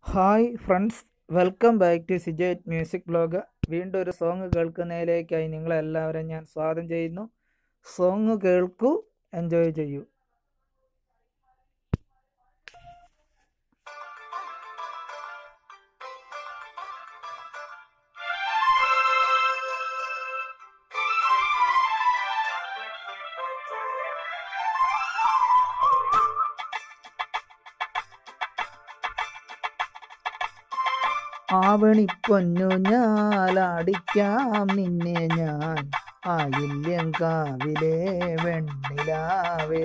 hi friends welcome back to സിജേറ്റ് music blog വീണ്ടും ഒരു സോങ് കേൾക്കുന്നതിലേക്കായി നിങ്ങളെല്ലാവരും ഞാൻ സ്വാഗതം ചെയ്യുന്നു സോങ് കേൾക്കൂ എൻജോയ് ചെയ്യൂ ആവണിപ്പൊന്നു ഞാലടിക്കാം നിന്നെ ഞാൻ ആയില്യം കാവിലെ വെണ്ണിലാവേ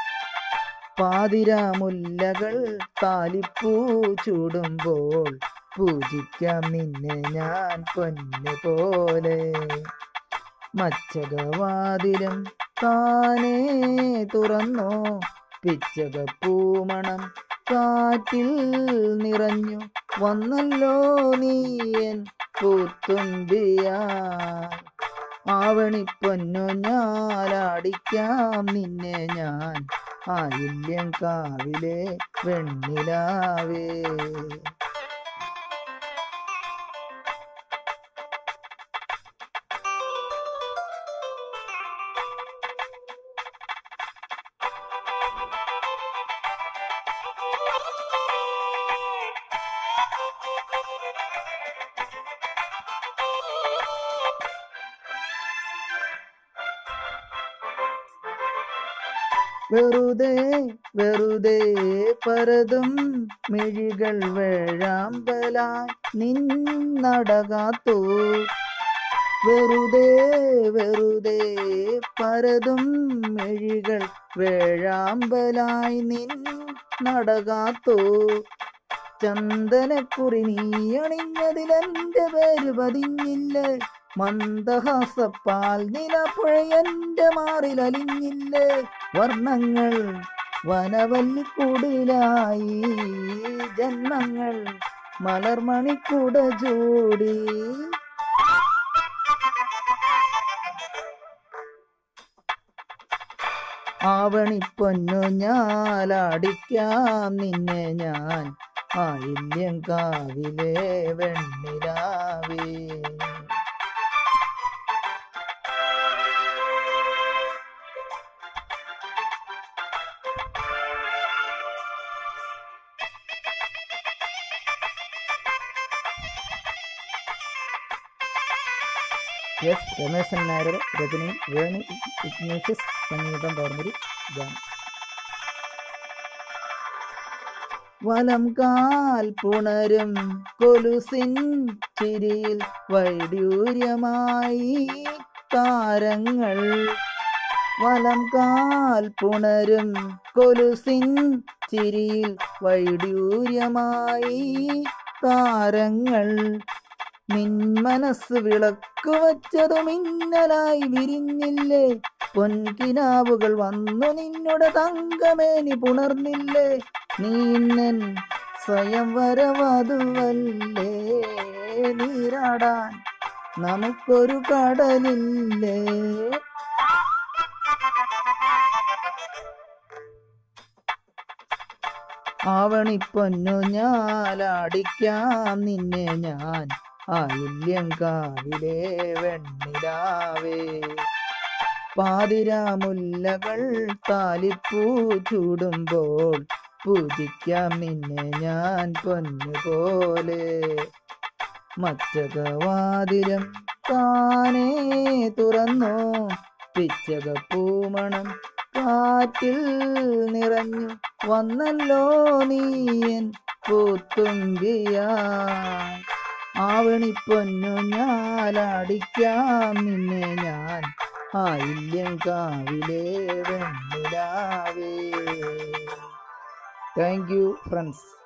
പാതിരാമുല്ലകൾ താലിപ്പൂ ചൂടുമ്പോൾ പൂജിക്കാം നിന്നെ ഞാൻ പൊന്നു പോലെ മച്ചകവാതിലും താനേ തുറന്നോ പിച്ചക പൂമണം കാറ്റിൽ നിറഞ്ഞു വന്നല്ലോ നീയൻ പൂത്തുമ്പിയാ ആവണിപ്പൊന്നു ഞാലാടിക്കാം നിന്നെ ഞാൻ ആയില്യം കാവിലെ വെണ്ണിലാവേ വെറുതെ വെറുതെ പരതും മിഴികൾ വേഴാമ്പലായി നിന്നടകാത്തു വെറുതെ വെറുതെ പരതും മിഴികൾ വേഴാമ്പലായി നിൻ നടകാത്തു ചന്ദനക്കുറി നീ അണിഞ്ഞതിലെന്റെ പേര് പതിഞ്ഞില്ലേ മന്ദഹാസപ്പാൽ നിലപ്പുഴയന്റെ മാറിലലിഞ്ഞില്ലേ വർണ്ണങ്ങൾ വനവല്ലിക്കൂടിലായി ജന്മങ്ങൾ മലർമണിക്കൂട ചൂടി ആവണിപ്പൊന്നു ഞാലാടിക്കാം നിന്നെ ഞാൻ ആയില്യം കാവിലെ വെണ്ണിലാവേ എസ് രമേശൻ നായർ രജനി വേണു ഇഗ്നേഷ്യസ് സംഗീതം പകർന്നൊരു ഗാനം വലം കാൽ പുണരും കൊലുസിൻ ചിരിയിൽ വൈഡ്യൂര്യമായി താരങ്ങൾ വലം കാൽ പുണരും കൊലുസിൻ ചിരിയിൽ വൈഡ്യൂര്യമായി താരങ്ങൾ നിൻ മനസ്സ് വിളക്ക് വച്ചതു മിന്നലായി വിരിഞ്ഞില്ലേ പൊൻകിനാവുകൾ വന്നു നിന്നുടെ തങ്കമേനി പുണർന്നില്ലേ നീന്നൻ സ്വയം വരവതുവല്ലേ നീരാടാൻ നമുക്കൊരു കടലില്ലേ ആവണിപ്പൊന്നു ഞാലാടിക്കാം നിന്നെ ഞാൻ ആയില്യം കാവിലെ വെണ്ണിലാവേ പാതിരാമുല്ലകൾ താലിപ്പൂ ചൂടുമ്പോൾ പൂജിക്കാം നിന്നെ ഞാൻ പൊന്നുപോലെ മച്ചകവാതിരം താനേ തുറന്നു പിച്ചക പൂമണം കാറ്റിൽ നിറഞ്ഞു വന്നല്ലോ നീയൻ പൂത്തുമ്പിയാ ആവണിപ്പൊന്നു ഞാലാടിക്കാം നിന്നെ ഞാൻ ആയില്യം കാവിലെ വെണ്ണിലാവേ താങ്ക് യു ഫ്രണ്ട്സ്